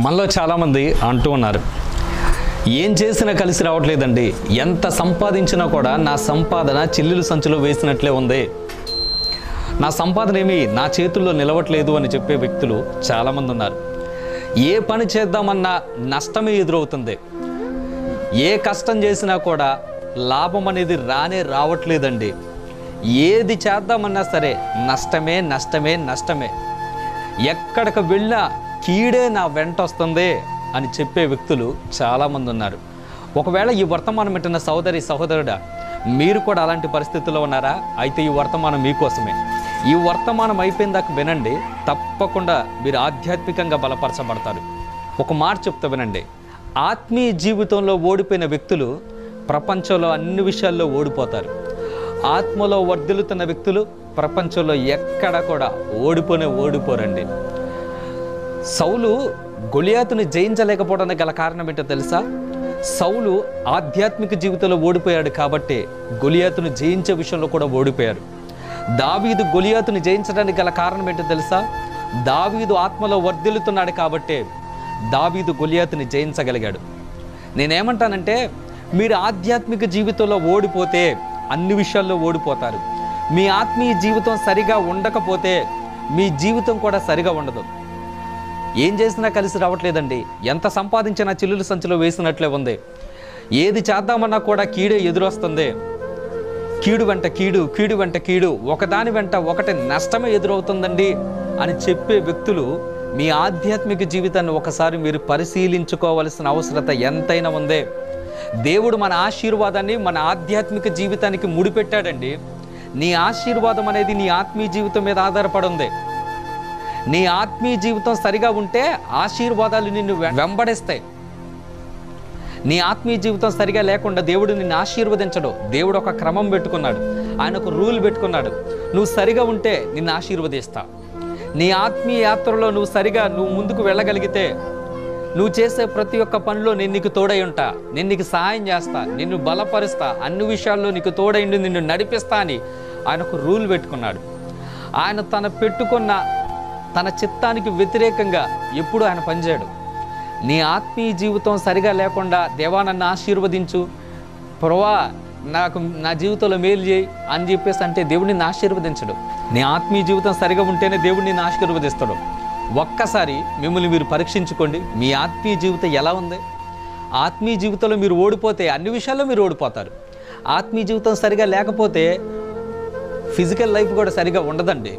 మనలో చాలామంది అంటూ ఉన్నారు ఏం చేసినా కలిసి రావట్లేదండి ఎంత సంపాదించినా కూడా నా సంపాదన చిల్లులు సంచిలో వేసినట్లే ఉంది నా సంపాదన ఏమి నా చేతుల్లో నిలవట్లేదు అని చెప్పే వ్యక్తులు చాలామంది ఉన్నారు ఏ పని చేద్దామన్నా నష్టమే ఎదురవుతుంది ఏ కష్టం చేసినా కూడా లాభం అనేది రానే రావట్లేదండి ఏది చేద్దామన్నా సరే నష్టమే నష్టమే నష్టమే ఎక్కడికి వెళ్ళినా కీడే నా వెంట వస్తుంది అని చెప్పే వ్యక్తులు చాలామంది ఉన్నారు ఒకవేళ ఈ వర్తమానం వింటున్న సోదరి సహోదరుడా మీరు కూడా అలాంటి పరిస్థితుల్లో ఉన్నారా అయితే ఈ వర్తమానం మీకోసమే ఈ వర్తమానం అయిపోయిన దాకా వినండి తప్పకుండా మీరు ఆధ్యాత్మికంగా బలపరచబడతారు ఒక మాట చెప్తా వినండి ఆత్మీయ జీవితంలో ఓడిపోయిన వ్యక్తులు ప్రపంచంలో అన్ని విషయాల్లో ఓడిపోతారు ఆత్మలో వర్ధిల్లుతున్న వ్యక్తులు ప్రపంచంలో ఎక్కడ కూడా ఓడిపోనే ఓడిపోరండి సౌలు గొలియాతుని జయించలేకపోవడానికి గల కారణం ఏంటో తెలుసా సౌలు ఆధ్యాత్మిక జీవితంలో ఓడిపోయాడు కాబట్టి గొలియాతును జయించే విషయంలో కూడా ఓడిపోయారు దావీదు గొలియాతుని జయించడానికి గల కారణం ఏంటో తెలుసా దావీదు ఆత్మలో వర్ధిల్లుతున్నాడు కాబట్టే దావీదు గొలియాతుని జయించగలిగాడు నేనేమంటానంటే మీరు ఆధ్యాత్మిక జీవితంలో ఓడిపోతే అన్ని విషయాల్లో ఓడిపోతారు మీ ఆత్మీయ జీవితం సరిగా ఉండకపోతే మీ జీవితం కూడా సరిగా ఉండదు ఏం చేసినా కలిసి రావట్లేదండి ఎంత సంపాదించినా చిల్లుల సంచిలో వేసినట్లే ఉంది ఏది చేద్దామన్నా కూడా కీడే ఎదురొస్తుంది కీడు వెంట కీడు కీడు వెంట కీడు ఒకదాని వెంట ఒకటి నష్టమే ఎదురవుతుందండి అని చెప్పే వ్యక్తులు మీ ఆధ్యాత్మిక జీవితాన్ని ఒకసారి మీరు పరిశీలించుకోవలసిన అవసరత ఎంతైనా ఉంది దేవుడు మన ఆశీర్వాదాన్ని మన ఆధ్యాత్మిక జీవితానికి ముడిపెట్టాడండి నీ ఆశీర్వాదం అనేది నీ ఆత్మీయ జీవితం మీద ఆధారపడి ఉంది నీ ఆత్మీయ జీవితం సరిగా ఉంటే ఆశీర్వాదాలు నిన్ను వెం- వెంబడిస్తాయి నీ ఆత్మీయ జీవితం సరిగా లేకుండా దేవుడు నిన్ను ఆశీర్వదించడు దేవుడు ఒక క్రమం పెట్టుకున్నాడు ఆయన ఒక రూల్ పెట్టుకున్నాడు నువ్వు సరిగా ఉంటే నిన్ను ఆశీర్వదిస్తా నీ ఆత్మీయ యాత్రలో నువ్వు సరిగా నువ్వు ముందుకు వెళ్ళగలిగితే నువ్వు చేసే ప్రతి ఒక్క పనిలో నేను నీకు తోడై ఉంటా నేను నీకు సహాయం చేస్తా నిన్ను బలపరుస్తా అన్ని విషయాల్లో నీకు తోడైండి నిన్ను నడిపిస్తా అని ఆయన ఒక రూల్ పెట్టుకున్నాడు ఆయన తన పెట్టుకున్న తన చిత్తానికి వ్యతిరేకంగా ఎప్పుడు ఆయన పనిచేయడు నీ ఆత్మీయ జీవితం సరిగా లేకుండా దేవా నన్ను ఆశీర్వదించు ప్రభా నాకు నా జీవితంలో మేలు చేయి అని చెప్పేసి అంటే దేవుడు నిన్ను ఆశీర్వదించడు నీ ఆత్మీయ జీవితం సరిగా ఉంటేనే దేవుడు నిన్ను ఆశీర్వదిస్తాడు ఒక్కసారి మిమ్మల్ని మీరు పరీక్షించుకోండి మీ ఆత్మీయ జీవితం ఎలా ఉంది ఆత్మీయ జీవితంలో మీరు ఓడిపోతే అన్ని విషయాల్లో మీరు ఓడిపోతారు ఆత్మీయ జీవితం సరిగా లేకపోతే ఫిజికల్ లైఫ్ కూడా సరిగా ఉండదండి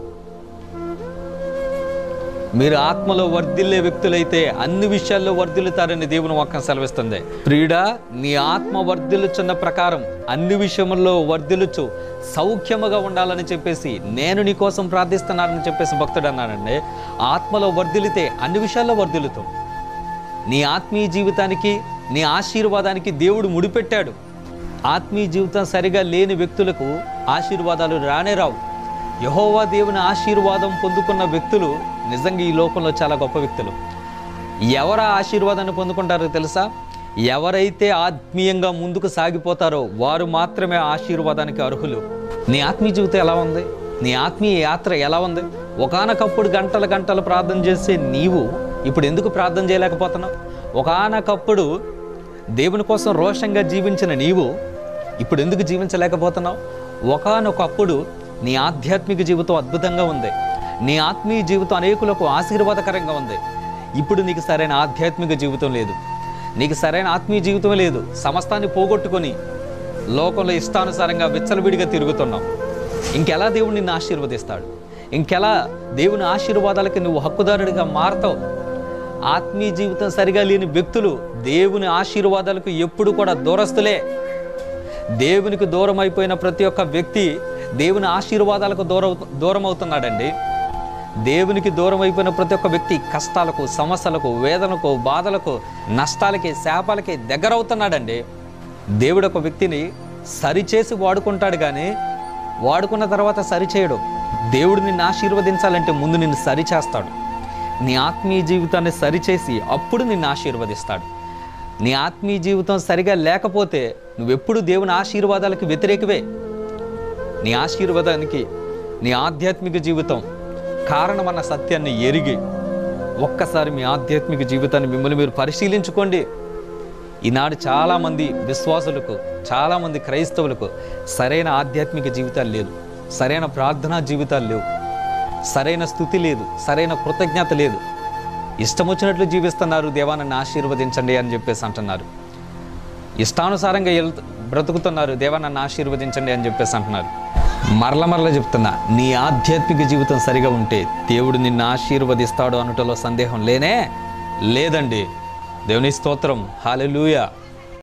మీరు ఆత్మలో వర్ధిల్లే వ్యక్తులైతే అన్ని విషయాల్లో వర్ధిల్లుతారని దేవుని వాక్యం సెలవిస్తుంది ప్రియుడా నీ ఆత్మ వర్ధిల్లుచున్న ప్రకారం అన్ని విషయముల్లో వర్ధిల్లుచు సౌఖ్యముగా ఉండాలని చెప్పేసి నేను నీ కోసం ప్రార్థిస్తున్నానని చెప్పేసి భక్తుడు అన్నాడండి ఆత్మలో వర్ధిల్లితే అన్ని విషయాల్లో వర్ధిల్లుతాం నీ ఆత్మీయ జీవితానికి నీ ఆశీర్వాదానికి దేవుడు ముడిపెట్టాడు ఆత్మీయ జీవితం సరిగా లేని వ్యక్తులకు ఆశీర్వాదాలు రానే రావు యహోవా దేవుని ఆశీర్వాదం పొందుకున్న వ్యక్తులు నిజంగా ఈ లోకంలో చాలా గొప్ప వ్యక్తులు ఎవరు ఆ ఆశీర్వాదాన్ని పొందుకుంటారో తెలుసా ఎవరైతే ఆత్మీయంగా ముందుకు సాగిపోతారో వారు మాత్రమే ఆ ఆశీర్వాదానికి అర్హులు నీ ఆత్మీయ జీవితం ఎలా ఉంది నీ ఆత్మీయ యాత్ర ఎలా ఉంది ఒకానకప్పుడు గంటల గంటలు ప్రార్థన చేసే నీవు ఇప్పుడు ఎందుకు ప్రార్థన చేయలేకపోతున్నావు ఒకానకప్పుడు దేవుని కోసం రోషంగా జీవించిన నీవు ఇప్పుడు ఎందుకు జీవించలేకపోతున్నావు ఒకానొకప్పుడు నీ ఆధ్యాత్మిక జీవితం అద్భుతంగా ఉంది నీ ఆత్మీయ జీవితం అనేకులకు ఆశీర్వాదకరంగా ఉంది ఇప్పుడు నీకు సరైన ఆధ్యాత్మిక జీవితం లేదు నీకు సరైన ఆత్మీయ జీవితం లేదు సమస్తాన్ని పోగొట్టుకొని లోకంలో ఇష్టానుసారంగా విచ్చలవిడిగా తిరుగుతున్నావు ఇంకెలా దేవుడు నిన్ను ఆశీర్వదిస్తాడు ఇంకెలా దేవుని ఆశీర్వాదాలకి నువ్వు హక్కుదారుడిగా మారతావు ఆత్మీయ జీవితం సరిగా లేని వ్యక్తులు దేవుని ఆశీర్వాదాలకు ఎప్పుడు కూడా దూరస్తులే దేవునికి దూరం అయిపోయిన ప్రతి ఒక్క వ్యక్తి దేవుని ఆశీర్వాదాలకు దూరం దూరం అవుతున్నాడండి దేవునికి దూరం అయిపోయిన ప్రతి ఒక్క వ్యక్తి కష్టాలకు సమస్యలకు వేదనకు బాధలకు నష్టాలకి శాపాలకి దగ్గర అవుతున్నాడండి దేవుడు ఒక వ్యక్తిని సరిచేసి వాడుకుంటాడు కానీ వాడుకున్న తర్వాత సరిచేయడు దేవుడు నిన్ను ఆశీర్వదించాలంటే ముందు నిన్ను సరిచేస్తాడు నీ ఆత్మీయ జీవితాన్ని సరిచేసి అప్పుడు నిన్ను ఆశీర్వదిస్తాడు నీ ఆత్మీయ జీవితం సరిగా లేకపోతే నువ్వెప్పుడు దేవుని ఆశీర్వాదాలకు వ్యతిరేకవే నీ ఆశీర్వాదానికి నీ ఆధ్యాత్మిక జీవితం కారణమన్న సత్యాన్ని ఎరిగి ఒక్కసారి మీ ఆధ్యాత్మిక జీవితాన్ని మిమ్మల్ని మీరు పరిశీలించుకోండి ఈనాడు చాలామంది విశ్వాసులకు చాలామంది క్రైస్తవులకు సరైన ఆధ్యాత్మిక జీవితాలు లేదు సరైన ప్రార్థనా జీవితాలు లేవు సరైన స్థుతి లేదు సరైన కృతజ్ఞత లేదు ఇష్టం వచ్చినట్లు జీవిస్తున్నారు దేవా నన్ను ఆశీర్వదించండి అని చెప్పేసి అంటున్నారు ఇష్టానుసారంగా వెళ్తూ బ్రతుకుతున్నారు దేవా నన్ను ఆశీర్వదించండి అని చెప్పేసి అంటున్నారు మరల మరల చెప్తున్నా నీ ఆధ్యాత్మిక జీవితం సరిగా ఉంటే దేవుడు నిన్ను ఆశీర్వదిస్తాడు అనటంలో సందేహం లేనే లేదండి దేవుని స్తోత్రం హాలెలూయా